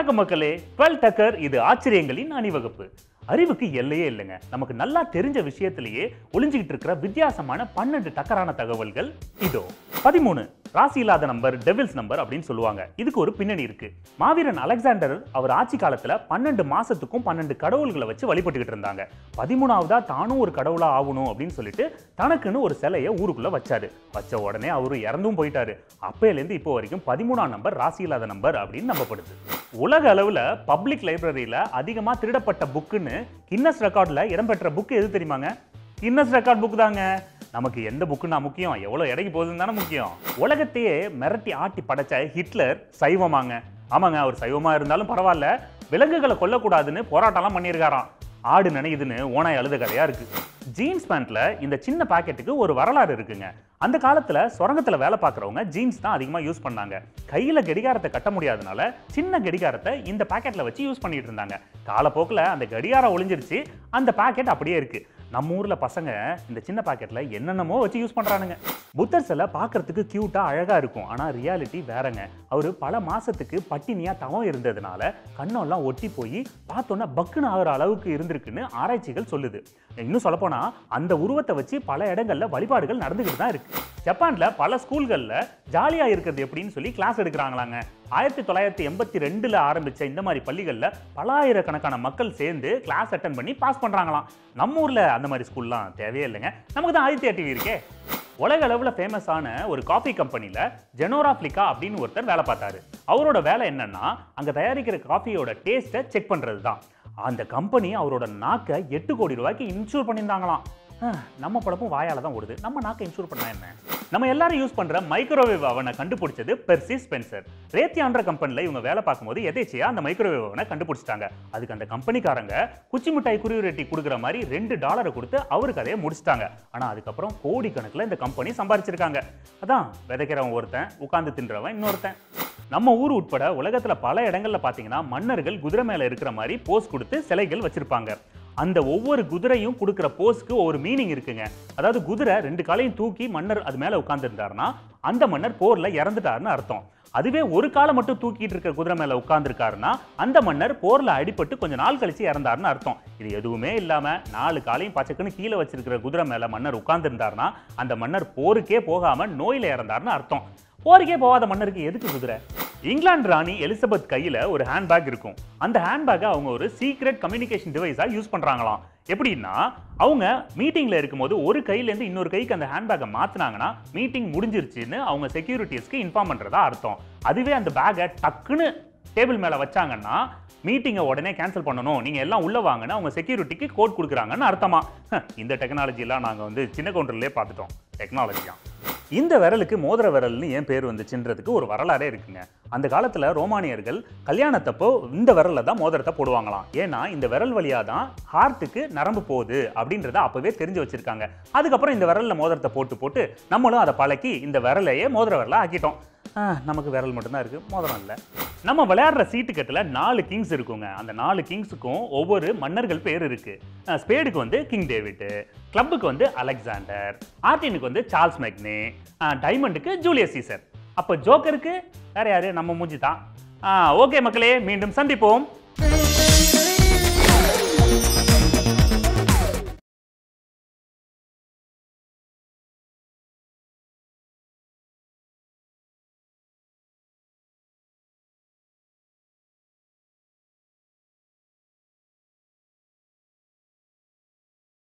வணக்கம் மக்களே டுவெல் டக்கர் இது ஆச்சரியங்களின் அணிவகுப்பு அறிவுக்கு எல்லையே இல்லைங்க நமக்கு நல்லா தெரிஞ்ச விஷயத்திலேயே ஒளிஞ்சுக்கிட்டு இருக்கிற வித்தியாசமான பன்னெண்டு டக்கரான தகவல்கள் இதோ பதிமூணு ராசி இல்லாத நம்பர் டெவில்ஸ் நம்பர் அப்படின்னு சொல்லுவாங்க இதுக்கு ஒரு பின்னணி இருக்கு மாவீரன் அலெக்சாண்டர் அவர் ஆட்சி காலத்துல பன்னெண்டு மாசத்துக்கும் பன்னெண்டு கடவுள்களை வச்சு வழிபட்டுக்கிட்டு இருந்தாங்க பதிமூணாவதா தானும் ஒரு கடவுளா ஆகணும் அப்படின்னு சொல்லிட்டு தனக்குன்னு ஒரு சிலையை ஊருக்குள்ள வச்சாரு வச்ச உடனே அவரு இறந்தும் போயிட்டாரு அப்பையிலேருந்து இப்போ வரைக்கும் பதிமூணாம் நம்பர் ராசி இல்லாத நம்பர் அப்படின்னு நம்பப்படுது உலக அளவுல பப்ளிக் லைப்ரரியில அதிகமா திருடப்பட்ட புக்குன்னு கின்னஸ் ரெக்கார்ட்ல இடம்பெற்ற புக் எது தெரியுமாங்க கின்னஸ் ரெக்கார்ட் புக் தாங்க நமக்கு எந்த புக்குன்னா முக்கியம் எவ்வளவு எடைக்கு போகுதுன்னு தானே முக்கியம் உலகத்தையே மிரட்டி ஆட்டி படைச்ச ஹிட்லர் சைவமாங்க ஆமாங்க அவர் சைவமா இருந்தாலும் பரவாயில்ல விலங்குகளை கொல்லக்கூடாதுன்னு போராட்டம்லாம் பண்ணியிருக்காராம் ஆடு நினைக்குதுன்னு ஓனாய் அழுத கதையா இருக்கு ஜீன்ஸ் பேண்ட்ல இந்த சின்ன பாக்கெட்டுக்கு ஒரு வரலாறு இருக்குங்க அந்த காலத்துல சுரங்கத்துல வேலை பார்க்குறவங்க ஜீன்ஸ் தான் அதிகமா யூஸ் பண்ணாங்க கையில கடிகாரத்தை கட்ட முடியாதனால சின்ன கடிகாரத்தை இந்த பாக்கெட்ல வச்சு யூஸ் பண்ணிட்டு இருந்தாங்க காலப்போக்கில் அந்த கடிகாரம் ஒளிஞ்சிருச்சு அந்த பாக்கெட் அப்படியே இருக்கு நம்ம ஊர்ல பசங்க இந்த சின்ன பாக்கெட்ல என்னென்னமோ வச்சு யூஸ் பண்றானுங்க புத்தர் சிலை பார்க்கறதுக்கு கியூட்டா அழகா இருக்கும் ஆனா ரியாலிட்டி வேறங்க அவரு பல மாசத்துக்கு பட்டினியா தவம் இருந்ததுனால கண்ணெல்லாம் ஒட்டி போய் பார்த்தோன்னா பக்குன்னு ஆகிற அளவுக்கு இருந்திருக்குன்னு ஆராய்ச்சிகள் சொல்லுது இன்னும் சொல்லப்போனா அந்த உருவத்தை வச்சு பல இடங்கள்ல வழிபாடுகள் நடந்துகிட்டு தான் இருக்கு ஜப்பான்ல பல ஸ்கூல்கள்ல ஜாலியா இருக்கிறது எப்படின்னு சொல்லி கிளாஸ் எடுக்கிறாங்களாங்க ஆயிரத்தி தொள்ளாயிரத்தி எண்பத்தி ரெண்டுல ஆரம்பிச்ச இந்த மாதிரி பள்ளிகள்ல பலாயிரக்கணக்கான மக்கள் சேர்ந்து கிளாஸ் அட்டன் பண்ணி பாஸ் பண்றாங்களாம் நம்ம ஊர்ல அந்த மாதிரி ஸ்கூல்லாம் தேவையே இல்லைங்க நமக்கு தான் ஆதித்யா டிவி இருக்கே உலக அளவில் ஃபேமஸான ஒரு காஃபி கம்பெனியில் ஜெனோரா ஃப்ளிகா அப்படின்னு ஒருத்தர் வேலை பார்த்தாரு அவரோட வேலை என்னன்னா அங்கே தயாரிக்கிற காஃபியோட டேஸ்ட்டை செக் பண்ணுறது தான் அந்த கம்பெனி அவரோட நாக்கை எட்டு கோடி ரூபாய்க்கு இன்சூர் பண்ணியிருந்தாங்களாம் ஹம், நம்ம படப்பும் வாயால தான் ஓடுது நம்ம நாக்கை இன்சூர் பண்ணா என்ன நம்ம எல்லாரும் யூஸ் பண்ற மைக்ரோவேவ் அவனை கண்டுபிடிச்சது பெர்சி ஸ்பென்சர் ரேத்தியான்ற கம்பெனில இவங்க வேலை பார்க்கும்போது எதேச்சியா அந்த மைக்ரோவேவ் அவனை கண்டுபிடிச்சிட்டாங்க அதுக்கு அந்த கம்பெனிக்காரங்க குச்சி மிட்டாய் குருவி ரெட்டி கொடுக்குற மாதிரி ரெண்டு டாலரை கொடுத்து அவருக்கு அதையே முடிச்சிட்டாங்க ஆனா அதுக்கப்புறம் கோடிக்கணக்கில் இந்த கம்பெனி சம்பாரிச்சிருக்காங்க அதான் விதைக்கிறவன் ஒருத்தன் உட்கார்ந்து தின்றவன் இன்னொருத்தன் நம்ம ஊர் உட்பட உலகத்துல பல இடங்கள்ல பாத்தீங்கன்னா மன்னர்கள் குதிரை மேல இருக்கிற மாதிரி போஸ் கொடுத்து சிலைகள் வச்சிருப்பாங்க அந்த ஒவ்வொரு குதிரையும் கொடுக்குற போஸ்க்கு ஒரு மீனிங் இருக்குங்க அதாவது குதிரை ரெண்டு காலையும் தூக்கி மன்னர் அது மேல உட்கார்ந்துருந்தாருன்னா அந்த மன்னர் போர்ல இறந்துட்டாருன்னு அர்த்தம் அதுவே ஒரு காலை மட்டும் தூக்கிட்டு இருக்கிற குதிரை மேல உட்கார்ந்துருக்காருன்னா அந்த மன்னர் போர்ல அடிபட்டு கொஞ்ச நாள் கழிச்சு இறந்தாருன்னு அர்த்தம் இது எதுவுமே இல்லாம நாலு காலையும் பச்சைக்குன்னு கீழே வச்சிருக்கிற குதிரை மேல மன்னர் உட்கார்ந்துருந்தாருன்னா அந்த மன்னர் போருக்கே போகாம நோயில இறந்தாருன்னு அர்த்தம் போருக்கே போகாத மன்னருக்கு எதுக்கு குதிரை இங்கிலாந்து ராணி எலிசபெத் கையில ஒரு ஹேண்ட்பேக் இருக்கும் அந்த ஹேண்ட்பேக்கை அவங்க ஒரு சீக்ரெட் கம்யூனிகேஷன் டிவைஸா யூஸ் பண்றாங்களாம் எப்படின்னா அவங்க மீட்டிங்ல இருக்கும்போது ஒரு கையில இருந்து இன்னொரு கைக்கு அந்த ஹேண்ட்பேக்கை மாத்துனாங்கன்னா மீட்டிங் முடிஞ்சிருச்சுன்னு அவங்க செக்யூரிட்டிஸ்க்கு இன்ஃபார்ம் பண்றதா அர்த்தம் அதுவே அந்த பேக்கை டக்குன்னு டேபிள் மேல வச்சாங்கன்னா மீட்டிங்கை உடனே கேன்சல் பண்ணணும் நீங்க எல்லாம் உள்ள வாங்கன்னு அவங்க செக்யூரிட்டிக்கு கோட் கொடுக்குறாங்கன்னு அர்த்தமா ஹ, இந்த டெக்னாலஜிலாம் நாங்க வந்து சின்ன கவுண்டர்லயே பார்த்துட்டோம் டெக்னாலஜியா இந்த விரலுக்கு மோதிர விரல்னு ஏன் பேர் வந்துச்சுன்றதுக்கு ஒரு வரலாறே இருக்குங்க அந்த காலத்துல ரோமானியர்கள் கல்யாணத்தப்போ இந்த விரல்ல தான் மோதிரத்தை போடுவாங்களாம் ஏன்னா இந்த விரல் வழியா தான் ஹார்ட்டுக்கு நரம்பு போகுது அப்படின்றத அப்பவே தெரிஞ்சு வச்சிருக்காங்க அதுக்கப்புறம் இந்த விரல்ல மோதிரத்தை போட்டு போட்டு நம்மளும் அதை பழக்கி இந்த விரலையே மோதிர விரலா ஆக்கிட்டோம் ஆ, நமக்கு விரல் மட்டும்தான் இருக்கு மோதிரம் இல்லை நம்ம விளையாடுற சீட்டுக்கட்டில் நாலு கிங்ஸ் இருக்குங்க அந்த நாலு கிங்ஸுக்கும் ஒவ்வொரு மன்னர்கள் பேர் இருக்கு அஹ், ஸ்பேடுக்கு வந்து கிங் டேவிட் கிளப்புக்கு வந்து அலெக்சாண்டர் ஆர்டினுக்கு வந்து சார்ல்ஸ் மெக்னே அஹ், டைமண்டுக்கு ஜூலியஸ் சீசர் அப்போ ஜோக்கருக்கு வேற யாரு நம்ம மூஞ்சி தான் ஓகே மக்களே மீண்டும் சந்திப்போம்